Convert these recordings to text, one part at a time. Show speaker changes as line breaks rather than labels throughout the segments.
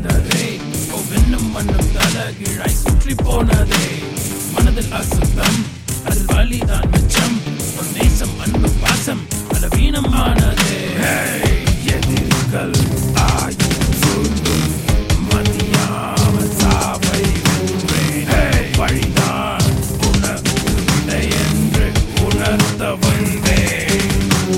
கண்டதே ஓ வெண்ணும் மண்ணும் தலகீழாய் சுற்றி போனதே மனதில் அசுத்தம் அது வலிதான் மிச்சம் உன் நேசம் அன்பு பாசம் பலவீனமானதே Hey, எதிரிகள் ஆயும் சூழ்ந்தும் மதியாமல் சாவை வென்றேன் Hey, வழிதான் உனக்கு விடை என்று உணர்த்த வந்தேன்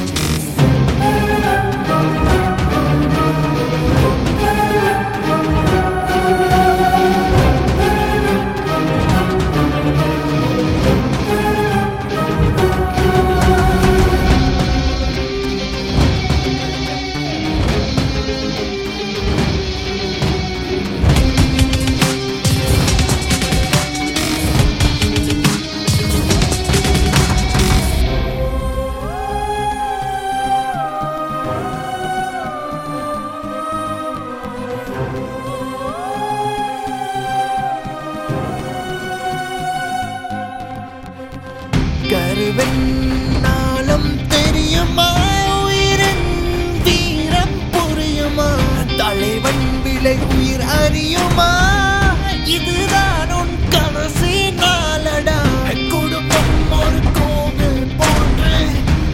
கருவெண்ணாலும் தெரியுமா உயிரின் வீரம் புரியுமா தலைவன் விலை உயிர் அறியுமா இதுதான் உன் கடைசி நாளடா குடும்பம் ஒரு கோவில் போன்று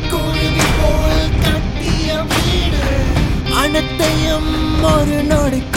குருவி போல் கட்டிய வீடு அனைத்தையும் ஒரு நொடி